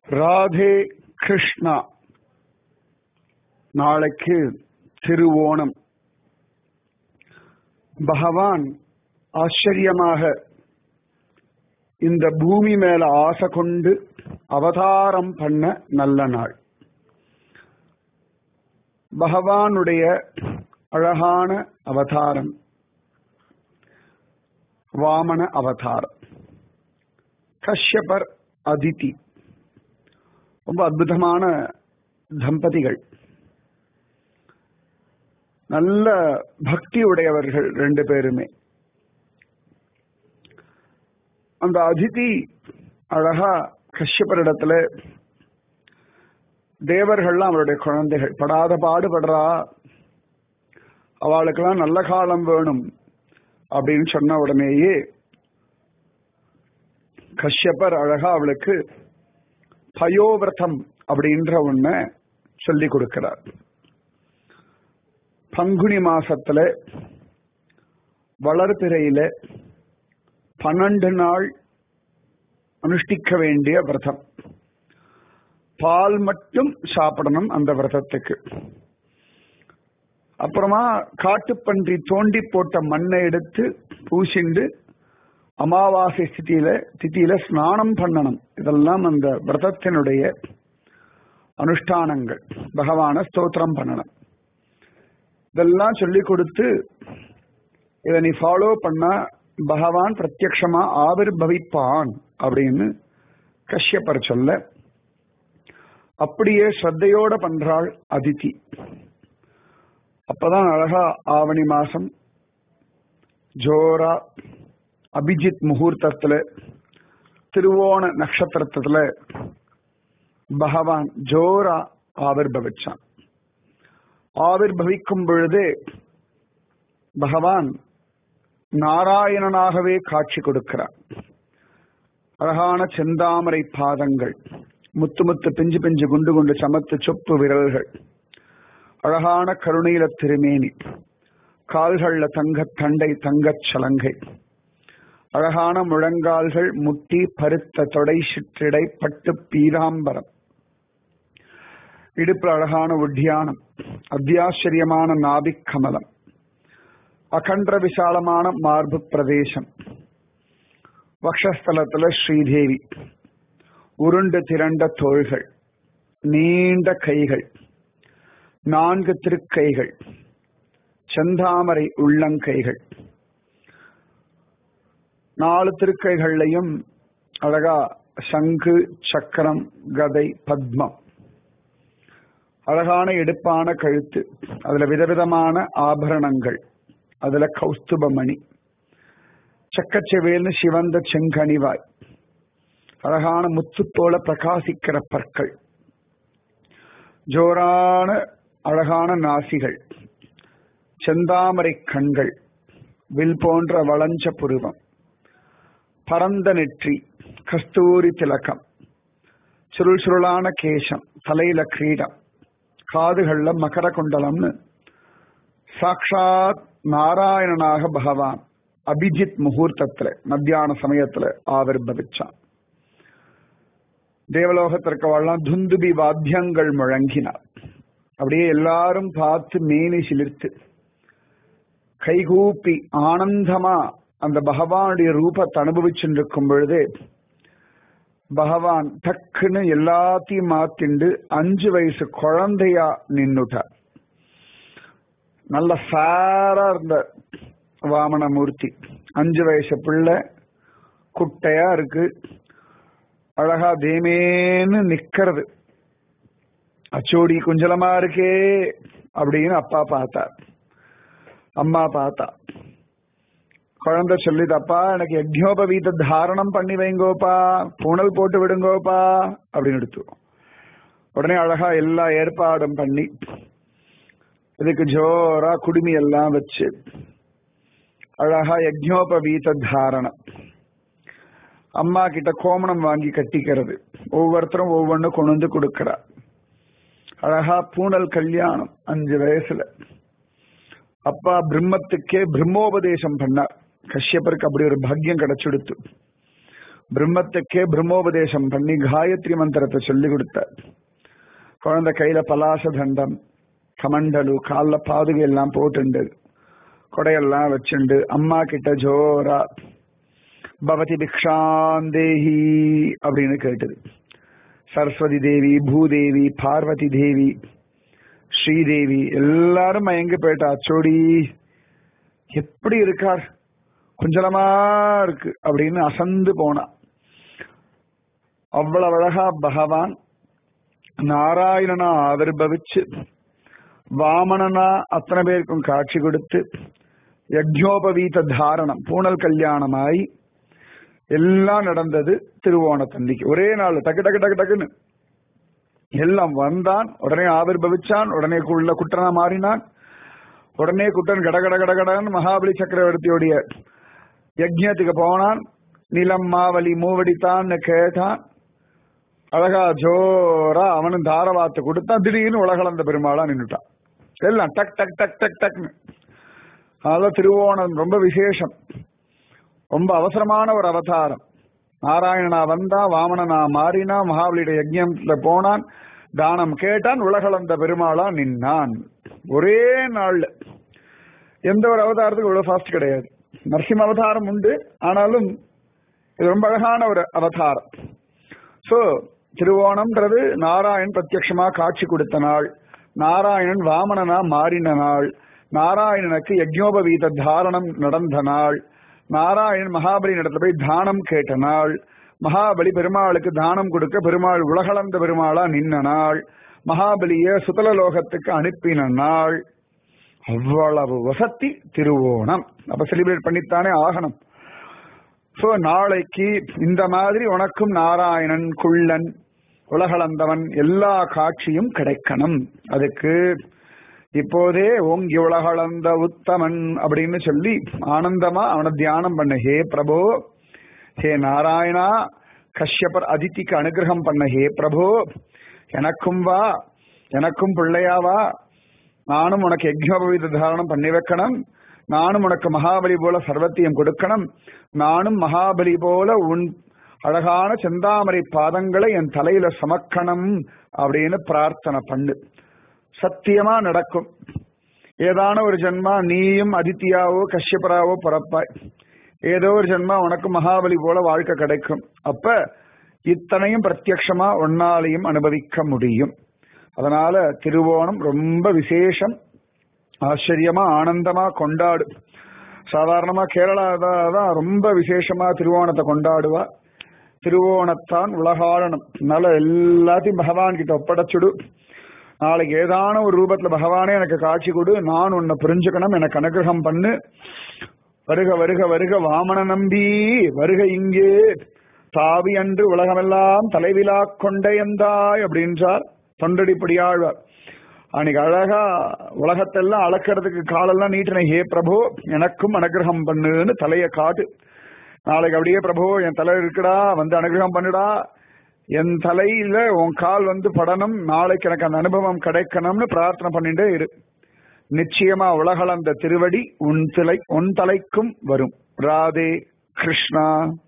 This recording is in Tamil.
ராதே கிருஷ்ணா நாளைக்கு திருவோணம் பகவான் ஆச்சரியமாக இந்த பூமி மேல ஆசை கொண்டு அவதாரம் பண்ண நல்ல நாள் பகவானுடைய அழகான அவதாரம் வாமன அவதாரம் கஷ்யபர் அதிதி ரொம்ப அற்புதமான தம்பதிகள் நல்ல பக்தி உடையவர்கள் ரெண்டு பேருமே அந்த அதிதி அழகா கஷ்யப்பரிடத்துல தேவர்கள்லாம் அவருடைய குழந்தைகள் படாத பாடுபடுறா அவளுக்கெல்லாம் நல்ல காலம் வேணும் அப்படின்னு சொன்ன உடனேயே கஷ்யப்பர் அழகா அவளுக்கு பயோவிரதம் அப்படின்ற ஒண்ண சொல்லி கொடுக்கிறார் பங்குனி மாசத்துல வளர்பிறையில பன்னெண்டு நாள் அனுஷ்டிக்க வேண்டிய விரதம் பால் மட்டும் சாப்பிடணும் அந்த விரதத்துக்கு அப்புறமா காட்டுப்பன்றி தோண்டி போட்ட மண்ணை எடுத்து பூசிண்டு அமாவாசை ஸ்திதியில திதியில ஸ்நானம் பண்ணணும் இதெல்லாம் அந்த விரதத்தினுடைய அனுஷ்டானங்கள் பகவான ஸ்தோத்திரம் பண்ணணும் இதெல்லாம் சொல்லி கொடுத்து இதை நீ ஃபாலோ பண்ணா பகவான் பிரத்யக்ஷமா ஆவிர் பவிப்பான் அப்படின்னு கஷ்யப்பர் சொல்ல அப்படியே ஸ்ரத்தையோட பண்றாள் அதிதி அப்பதான் அழகா ஆவணி மாசம் ஜோரா அபிஜித் முகூர்த்தத்துல திருவோண நட்சத்திரத்துல பகவான் ஜோரா ஆவிர்பவிச்சான் ஆவிர்பவிக்கும் பொழுதே பகவான் நாராயணனாகவே காட்சி கொடுக்கிறார் அழகான செந்தாமரை பாதங்கள் முத்து முத்து பிஞ்சு பிஞ்சு குண்டு குண்டு சமத்து சொப்பு விரல்கள் அழகான கருணையில திருமேனி கால்கள்ல தங்கத் தண்டை தங்கச் சலங்கை அழகான முழங்கால்கள் முட்டி பருத்த தொடை சிற்றிடை பட்டு பீதாம்பரம் இடுப்பு அழகான உத்தியானம் அத்தியாச்சரியமான நாபிக் கமலம் அகன்ற விசாலமான மார்பு பிரதேசம் வக்ஷஸ்தலத்துல ஸ்ரீதேவி உருண்டு திரண்ட தோள்கள் நீண்ட கைகள் நான்கு திருக்கைகள் செந்தாமரை உள்ளங்கைகள் நாலு திருக்கைகள்லையும் அழகா சங்கு சக்கரம் கதை பத்மம் அழகான எடுப்பான கழுத்து அதுல விதவிதமான ஆபரணங்கள் அதுல கௌஸ்துபமணி சக்கச்செவேல்னு சிவந்த செங்கனிவாய் அழகான முத்து போல பிரகாசிக்கிற பற்கள் ஜோரான அழகான நாசிகள் செந்தாமரை கண்கள் வில் போன்ற வளஞ்ச புருவம் பரந்த நெற்றி கஸ்தூரி திலக்கம் சுருள் சுருளான கேசம் தலையில கிரீடம் காதுகள்ல மகர குண்டலம்னு சாட்சாத் நாராயணனாக பகவான் அபிஜித் முகூர்த்தத்துல மத்தியான சமயத்துல ஆவிர்பவிச்சான் தேவலோகத்திற்கு வாழலாம் துந்துபி வாத்தியங்கள் முழங்கினார் அப்படியே எல்லாரும் பார்த்து மேனி சிலிர்த்து கைகூப்பி ஆனந்தமா அந்த பகவானுடைய ரூபத்தை அனுபவிச்சுருக்கும் பொழுது பகவான் டக்குன்னு எல்லாத்தையும் மாத்திண்டு அஞ்சு வயசு குழந்தையா நின்னுட்டார் நல்ல சாரா இருந்த வாமனமூர்த்தி அஞ்சு வயசு பிள்ளை குட்டையா இருக்கு அழகா தேமேன்னு நிக்கிறது அச்சோடி குஞ்சலமா இருக்கே அப்படின்னு அப்பா பார்த்தார் அம்மா பார்த்தா குழந்தை சொல்லிதப்பா எனக்கு யஜ்யோபவீத தாரணம் பண்ணி வைங்கோப்பா பூணல் போட்டு விடுங்கோப்பா அப்படின்னு எடுத்து உடனே அழகா எல்லா ஏற்பாடும் பண்ணி இதுக்கு ஜோரா குடுமி எல்லாம் வச்சு அழகா யஜ்யோபவீத தாரணம் அம்மா கிட்ட கோமணம் வாங்கி கட்டிக்கிறது ஒவ்வொருத்தரும் ஒவ்வொன்னு கொண்டு வந்து கொடுக்கறா அழகா பூனல் கல்யாணம் அஞ்சு வயசுல அப்பா பிரம்மத்துக்கே பிரம்மோபதேசம் பண்ணார் கஷ்யப்பருக்கு அப்படி ஒரு பாக்கியம் கிடைச்சுடுத்து பிரம்மத்துக்கே பிரம்மோபதேசம் பண்ணி காயத்ரி மந்திரத்தை சொல்லி கொடுத்தார் குழந்தை கையில பலாச தண்டம் கமண்டலு கால்ல பாதுகை எல்லாம் போட்டுண்டு கொடையெல்லாம் வச்சுண்டு அம்மா கிட்ட ஜோரா பவதி பிக்ஷாந்தேஹி அப்படின்னு கேட்டது சரஸ்வதி தேவி பூதேவி பார்வதி தேவி ஸ்ரீதேவி எல்லாரும் மயங்கி போயிட்டா அச்சோடி எப்படி இருக்கார் குஞ்சலமா இருக்கு அப்படின்னு அசந்து போனா அவ்வளவு அழகா பகவான் நாராயணனா ஆவிர்பவிச்சு வாமனனா அத்தனை பேருக்கும் காட்சி கொடுத்து யஜ்ஞோபவீத தாரணம் பூனல் கல்யாணமாய் எல்லாம் நடந்தது திருவோணத்தந்திக்கு ஒரே நாள் டக்கு டக்கு டக்கு டக்குன்னு எல்லாம் வந்தான் உடனே ஆவிர்பவிச்சான் உடனே உள்ள குட்டனா மாறினான் உடனே குட்டன் கட கட கட கடன்னு மகாபலி சக்கரவர்த்தியுடைய யஜ்ஞத்துக்கு போனான் நிலம் மாவலி மூவடித்தான்னு கேட்டான் அழகா ஜோரா அவனும் தாரவாத்து கொடுத்தான் திடீர்னு உலகளந்த பெருமாளா நின்னுட்டான் எல்லாம் டக் டக் டக் டக் டக்னு அதான் திருவோணம் ரொம்ப விசேஷம் ரொம்ப அவசரமான ஒரு அவதாரம் நாராயணனா வந்தா வாமனனா மாறினா மகாபலியுடைய யஜ்யத்துல போனான் தானம் கேட்டான் உலகளந்த பெருமாளா நின்னான் ஒரே நாள்ல எந்த ஒரு அவதாரத்துக்கும் இவ்வளவு ஃபாஸ்ட் கிடையாது நரசிம்ம அவதாரம் உண்டு ஆனாலும் இது ரொம்ப அழகான ஒரு அவதாரம் சோ திருவோணம்ன்றது நாராயண் பிரத்யட்சமா காட்சி கொடுத்த நாள் நாராயணன் வாமனனா மாறின நாள் நாராயணனுக்கு யஜ்ஞோபவீத தாரணம் நடந்த நாள் நாராயணன் மகாபலி நடத்த போய் தானம் கேட்ட நாள் மகாபலி பெருமாளுக்கு தானம் கொடுக்க பெருமாள் உலகளந்த பெருமாளா நின்ன நாள் மகாபலிய சுதல லோகத்துக்கு அனுப்பின நாள் அவ்வளவு வசத்தி திருவோணம் அப்ப செலிப்ரேட் பண்ணித்தானே ஆகணும் சோ நாளைக்கு இந்த மாதிரி உனக்கும் நாராயணன் குள்ளன் உலகளந்தவன் எல்லா காட்சியும் கிடைக்கணும் அதுக்கு இப்போதே ஓங்கி உலகளந்த உத்தமன் அப்படின்னு சொல்லி ஆனந்தமா அவனை தியானம் பண்ண ஹே பிரபோ ஹே நாராயணா கஷ்யபர் அதித்திக்கு அனுகிரகம் பண்ண ஹே பிரபோ எனக்கும் வா எனக்கும் பிள்ளையாவா நானும் உனக்கு யஜ்னோபவீத தாரணம் பண்ணி வைக்கணும் நானும் உனக்கு மகாபலி போல சர்வத்தியம் கொடுக்கணும் நானும் மகாபலி போல உன் அழகான செந்தாமரை பாதங்களை என் தலையில சமக்கணும் அப்படின்னு பிரார்த்தனை பண்ணு சத்தியமா நடக்கும் ஏதான ஒரு ஜென்மா நீயும் அதித்தியாவோ கஷ்யபராவோ பிறப்பாய் ஏதோ ஒரு ஜென்மா உனக்கு மகாபலி போல வாழ்க்கை கிடைக்கும் அப்ப இத்தனையும் பிரத்யக்ஷமா ஒன்னாலையும் அனுபவிக்க முடியும் அதனால திருவோணம் ரொம்ப விசேஷம் ஆச்சரியமா ஆனந்தமா கொண்டாடு சாதாரணமா கேரளா தான் ரொம்ப விசேஷமா திருவோணத்தை கொண்டாடுவா திருவோணத்தான் உலகாளனம் அதனால எல்லாத்தையும் பகவான் கிட்ட ஒப்படைச்சுடு நாளைக்கு ஏதான ஒரு ரூபத்துல பகவானே எனக்கு காட்சி கொடு நான் உன்னை புரிஞ்சுக்கணும் எனக்கு அனுகிரகம் பண்ணு வருக வருக வருக வாமன நம்பி வருக இங்கே தாவி அன்று உலகமெல்லாம் தலைவிழா கொண்டையந்தாய் அப்படின்றார் தொண்டடிப்படியாழ்வார் அன்னைக்கு அழகா உலகத்தெல்லாம் அளக்கிறதுக்கு காலெல்லாம் நீட்டின ஹே பிரபு எனக்கும் அனுகிரகம் பண்ணுன்னு தலைய காட்டு நாளைக்கு அப்படியே பிரபு என் தலை இருக்குடா வந்து அனுகிரகம் பண்ணுடா என் தலையில உன் கால் வந்து படணும் நாளைக்கு எனக்கு அந்த அனுபவம் கிடைக்கணும்னு பிரார்த்தனை பண்ணிட்டே இரு நிச்சயமா உலகளந்த திருவடி உன் தலை உன் தலைக்கும் வரும் ராதே கிருஷ்ணா